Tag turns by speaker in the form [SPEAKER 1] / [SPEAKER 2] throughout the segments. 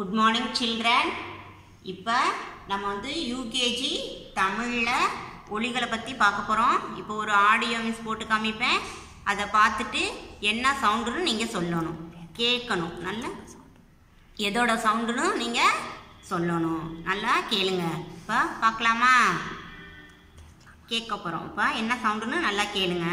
[SPEAKER 1] Good morning children இப்போ நம்ம வந்து யூகேஜி தமிழில் ஒலிகளை பற்றி பார்க்க போகிறோம் இப்போ ஒரு ஆடியோ மிஸ் போட்டு காமிப்பேன் அதை பார்த்துட்டு என்ன சவுண்டுன்னு நீங்கள் சொல்லணும் கேட்கணும் நல்ல எதோட சவுண்டுன்னு நீங்கள் சொல்லணும் நல்லா கேளுங்க இப்போ பார்க்கலாமா கேட்க போகிறோம் இப்போ என்ன சவுண்டுன்னு நல்லா கேளுங்க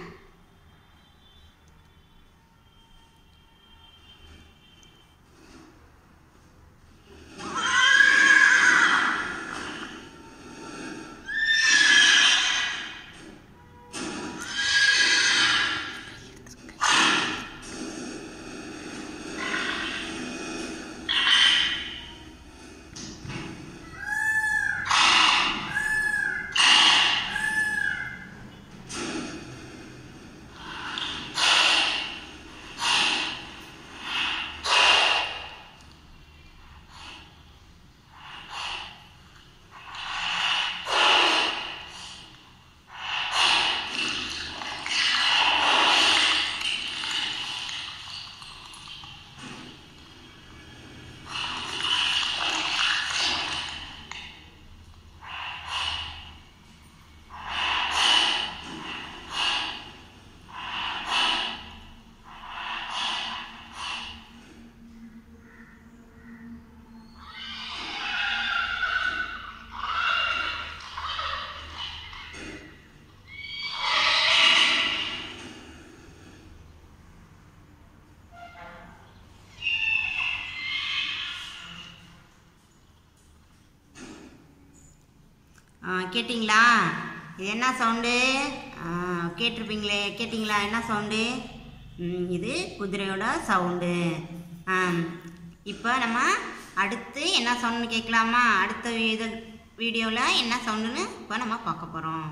[SPEAKER 1] ஆ, கேட்டிங்களா இது என்ன சவுண்டு ஆ, கேட்டிருப்பீங்களே கேட்டிங்களா என்ன சவுண்டு ம், இது குதிரையோட சவுண்டு ஆ இப்போ நம்ம அடுத்து என்ன சவுண்டுன்னு கேட்கலாமா அடுத்த இது வீடியோவில் என்ன சவுண்டுன்னு இப்போ நம்ம பார்க்க போகிறோம்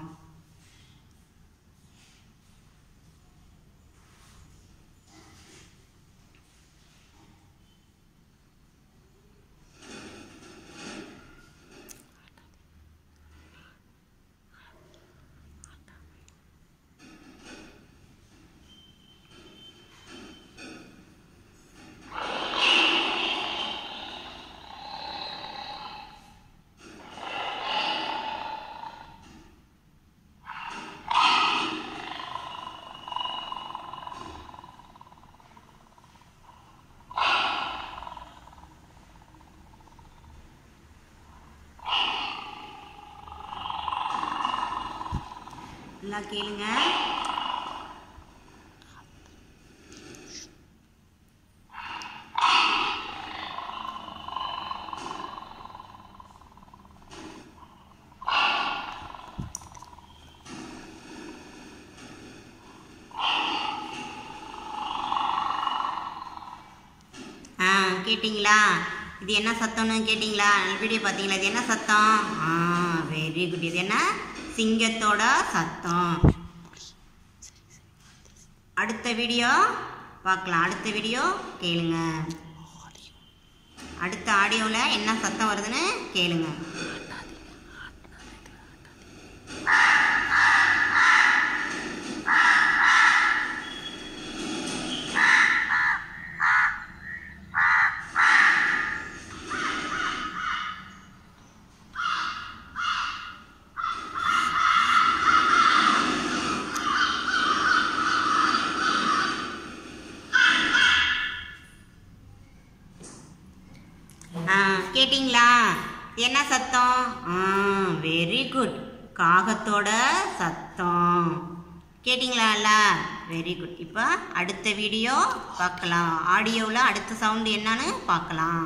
[SPEAKER 1] நல்லா கேளுங்க ஆ கேட்டிங்களா இது என்ன சத்தம்னு கேட்டிங்களா வீடியோ பார்த்தீங்களா இது என்ன சத்தம் ஆ வெரி குட் இது என்ன சிங்கத்தோட சத்தம் அடுத்த வீடியோ பார்க்கலாம் அடுத்த வீடியோ கேளுங்க அடுத்த ஆடியோவில் என்ன சத்தம் வருதுன்னு கேளுங்க ஆ கேட்டிங்களா இது என்ன சத்தம் ஆ வெரி குட் காகத்தோட சத்தம் கேட்டிங்களால வெரி குட் இப்போ அடுத்த வீடியோ பார்க்கலாம் ஆடியோவில் அடுத்த சவுண்டு என்னன்னு பார்க்கலாம்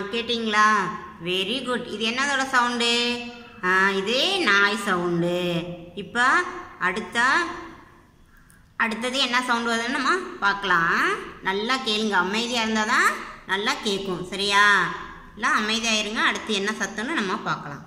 [SPEAKER 1] கேட்டிங்களா வெரி குட் இது என்னதோட சவுண்டு ஆ இது நாய் சவுண்டு இப்போ அடுத்த அடுத்தது என்ன சவுண்டு வருதுன்னு நம்ம பார்க்கலாம் நல்லா கேளுங்க அமைதியாக இருந்தால் தான் நல்லா கேட்கும் சரியா இல்லை அமைதியாக இருங்க அடுத்து என்ன சத்தம்னு நம்ம பார்க்கலாம்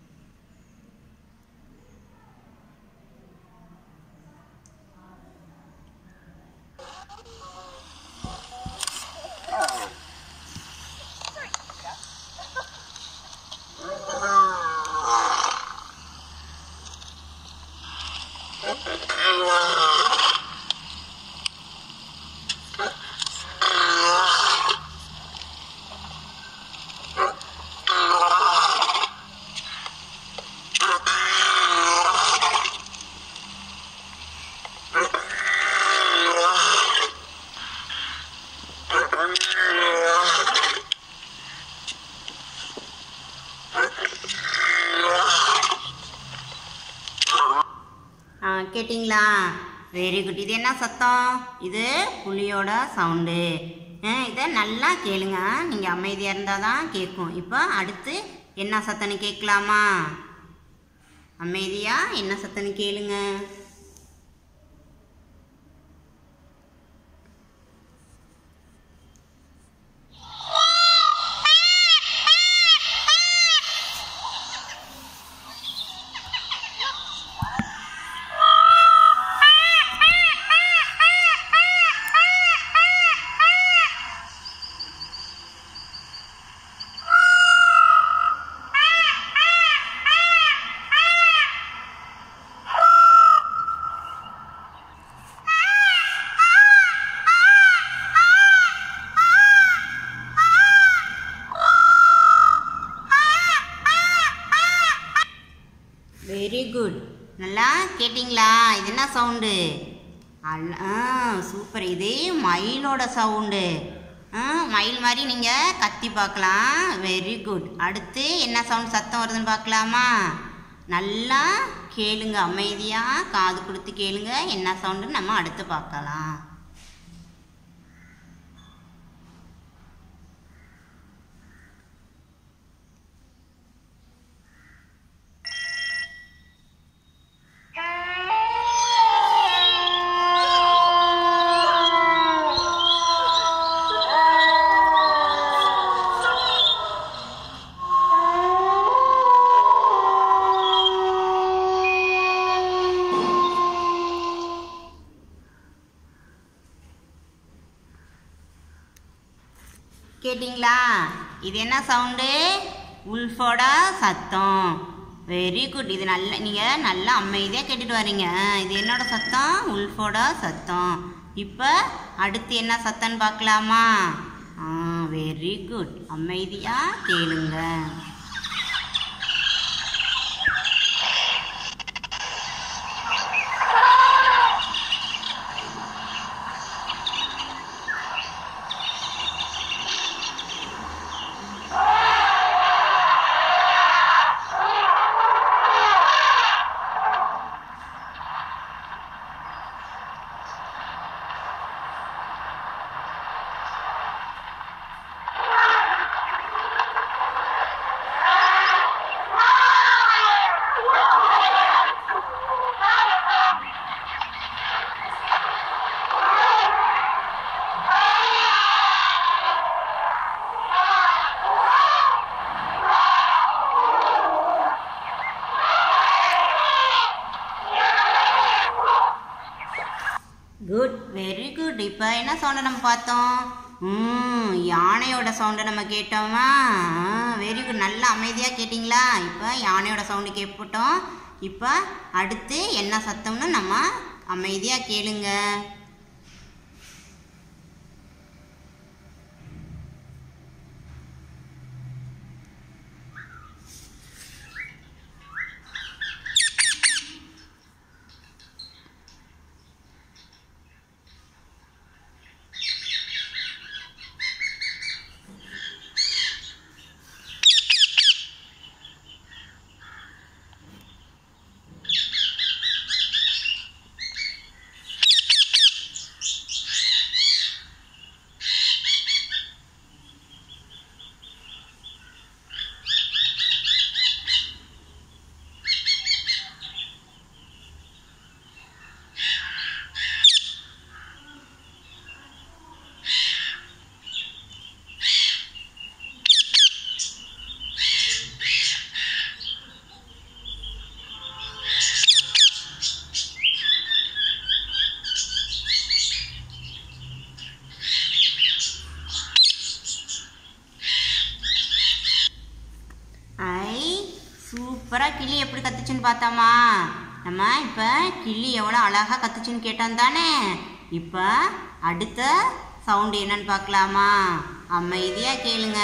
[SPEAKER 1] ஆ கேட்டிங்களா வெரி குட் இது என்ன சத்தம் இது புலியோட சவுண்டு இதை நல்லா கேளுங்க நீங்கள் அமைதியாக இருந்தால் தான் கேட்கும் இப்போ அடுத்து என்ன சத்தம்னு கேட்கலாமா அமைதியாக என்ன சத்தம்னு கேளுங்க வெரி குட் நல்லா கேட்டிங்களா இது என்ன சவுண்டு அல்ல ஆ சூப்பர் இது மயிலோட சவுண்டு ஆ மயில் மாதிரி நீங்கள் கத்தி பார்க்கலாம் வெரி குட் அடுத்து என்ன சவுண்ட் சத்தம் வருதுன்னு பார்க்கலாமா நல்லா கேளுங்க அமைதியாக காது கொடுத்து கேளுங்க என்ன சவுண்டுன்னு நம்ம அடுத்து பார்க்கலாம் கேட்டிங்களா இது என்ன சவுண்டு உல்ஃபோட சத்தம் வெரி குட் இது நல்ல நீங்கள் நல்லா அமைதியாக கேட்டுட்டு வரீங்க இது என்னோட சத்தம் உல்ஃபோட சத்தம் இப்போ அடுத்து என்ன சத்தம்னு பார்க்கலாமா ஆ வெரி குட் அமைதியாக கேளுங்க குட் வெரி குட் இப்போ என்ன சவுண்டை நம்ம பார்த்தோம் ம் யானையோட சவுண்டை நம்ம கேட்டோமா வெரி குட் நல்லா அமைதியாக கேட்டிங்களா இப்போ யானையோட சவுண்டு கேட்பட்டோம் இப்போ அடுத்து என்ன சத்தம்னு நம்ம அமைதியாக கேளுங்க சூப்பராக கிளி எப்படி கத்துச்சுன்னு பார்த்தாமா நம்ம இப்போ கிளி எவ்வளோ அழகாக கத்துச்சுன்னு கேட்டோம் தானே இப்போ அடுத்த சவுண்டு என்னன்னு பார்க்கலாமா அமைதியாக கேளுங்க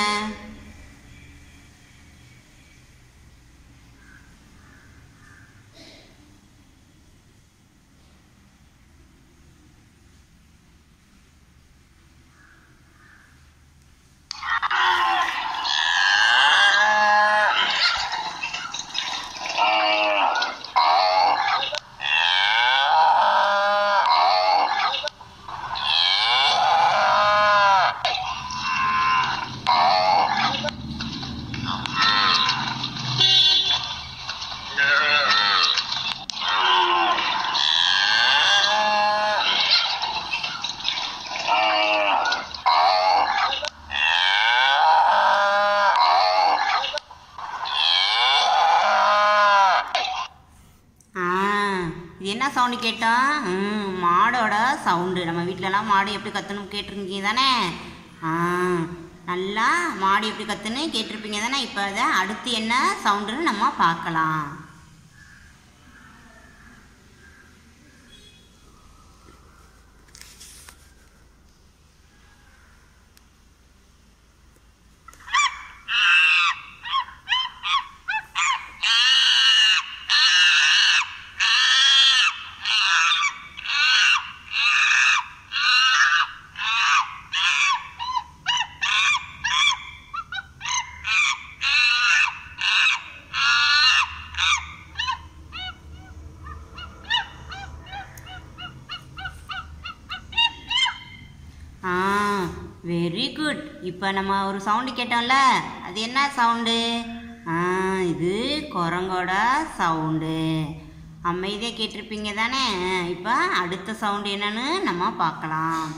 [SPEAKER 1] ஆ இது என்ன சவுண்டு கேட்டோம் ம் மாடோட சவுண்டு நம்ம வீட்டிலலாம் மாடு எப்படி கத்தணும் கேட்டிருக்கீங்க தானே ஆ நல்லா மாடு எப்படி கத்துன்னு கேட்டிருப்பீங்க தானே இப்போ அதை அடுத்து என்ன சவுண்டுன்னு நம்ம பார்க்கலாம் ஆ வெரி குட் இப்போ நம்ம ஒரு சவுண்டு கேட்டோம்ல அது என்ன சவுண்டு ஆ இது குரங்கோட சவுண்டு அமைதியாக கேட்டிருப்பீங்க தானே இப்போ அடுத்த சவுண்டு என்னன்னு நம்ம பார்க்கலாம்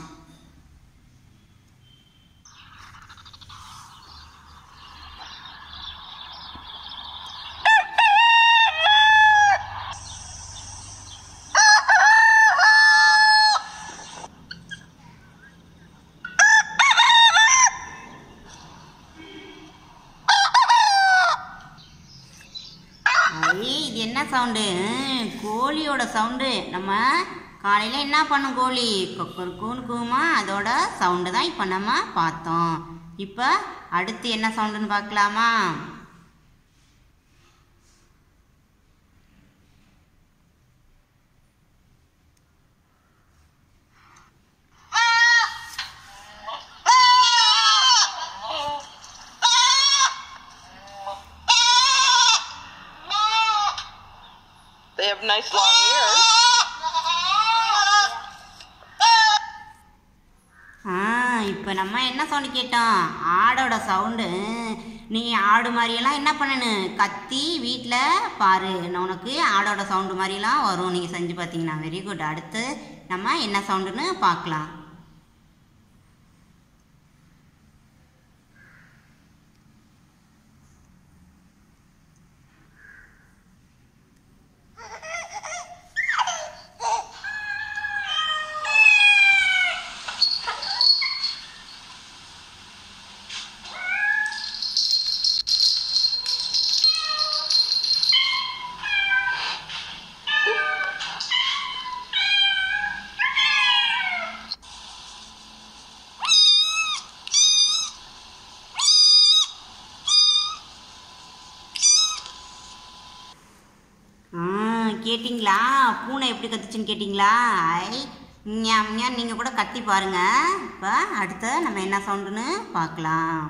[SPEAKER 1] ஐ இது என்ன சவுண்டு கோழியோட சவுண்டு நம்ம காலையில் என்ன பண்ணும் கோழி கொக்கர் கூன் கூமா அதோட சவுண்டு தான் இப்போ நம்ம பார்த்தோம் இப்போ அடுத்து என்ன சவுண்டுன்னு பார்க்கலாமா
[SPEAKER 2] They have nice long ears.
[SPEAKER 1] ஆ இப்போ நம்ம என்ன சவுண்டு கேட்டோம் ஆடோட சவுண்டு நீ ஆடு மாதிரியெல்லாம் என்ன பண்ணணும் கத்தி வீட்டில் பாரு நான் உனக்கு ஆடோட சவுண்டு மாதிரிலாம் வரும் நீங்கள் செஞ்சு பார்த்தீங்கன்னா வெரி குட் அடுத்து நம்ம என்ன சவுண்டுன்னு பார்க்கலாம் ஆ கேட்டிங்களா பூனை எப்படி கத்துச்சுன்னு கேட்டிங்களா ஐ ஞாம் ஞாம் நீங்கள் கூட கத்தி பாருங்க இப்போ அடுத்து நம்ம என்ன சவுண்டுன்னு பார்க்கலாம்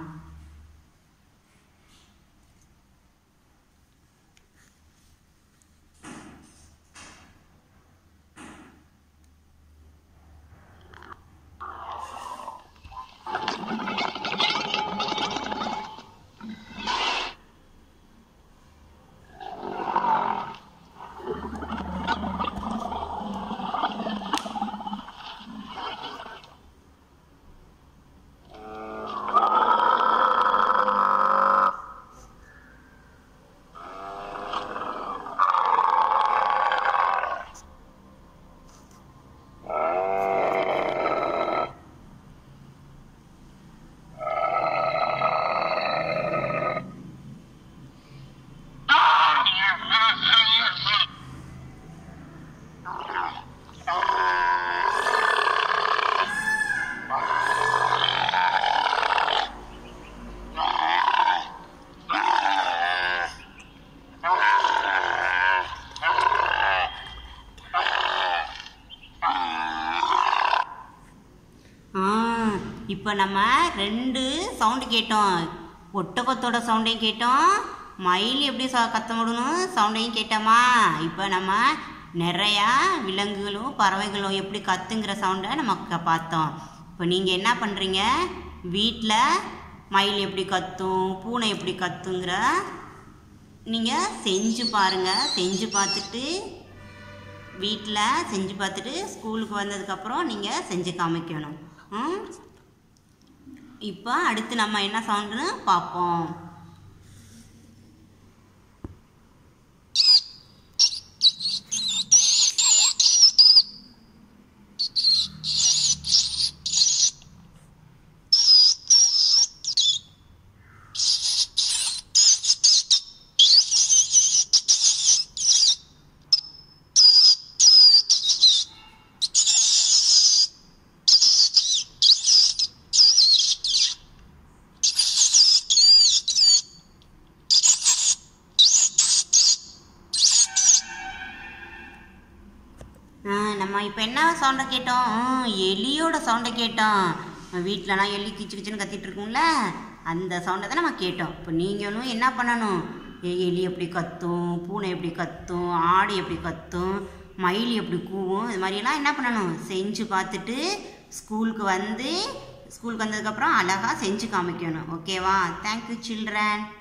[SPEAKER 1] இப்போ நம்ம ரெண்டு சவுண்டு கேட்டோம் ஒட்டகத்தோட சவுண்டையும் கேட்டோம் மயில் எப்படி ச கத்த முடியும் சவுண்டையும் கேட்டோமா இப்போ நம்ம நிறையா விலங்குகளும் பறவைகளும் எப்படி கத்துங்கிற சவுண்டை நம்ம க- பார்த்தோம் இப்போ நீங்கள் என்ன பண்ணுறீங்க வீட்டில் மயில் எப்படி கத்தும் பூனை எப்படி கத்துங்கிற நீங்கள் செஞ்சு பாருங்கள் செஞ்சு பார்த்துட்டு வீட்டில் செஞ்சு பார்த்துட்டு ஸ்கூலுக்கு வந்ததுக்கப்புறம் நீங்கள் செஞ்சு காமிக்கணும் ம்? இப்போ அடுத்து நம்ம என்ன சவுண்டுன்னு பார்ப்போம் ஆ, நம்ம இப்போ என்ன சவுண்டை கேட்டோம் ம், எலியோட சவுண்டை கேட்டோம் வீட்டிலலாம் எலி கிச்சு கிச்சுன்னு கத்திட்டு இருக்கும்ல அந்த சவுண்டை தான் நம்ம கேட்டோம் இப்போ நீங்களும் என்ன பண்ணணும் எ- எலி எப்படி கத்தும் பூனை எப்படி கத்தும் ஆடு எப்படி கத்தும் மயில் எப்படி கூவும் இது மாதிரியெல்லாம் என்ன பண்ணணும் செஞ்சு பார்த்துட்டு ஸ்கூலுக்கு வந்து ஸ்கூலுக்கு வந்ததுக்கப்புறம் அழகாக செஞ்சு காமிக்கணும் ஓகேவா தேங்க்யூ சில்ட்ரன்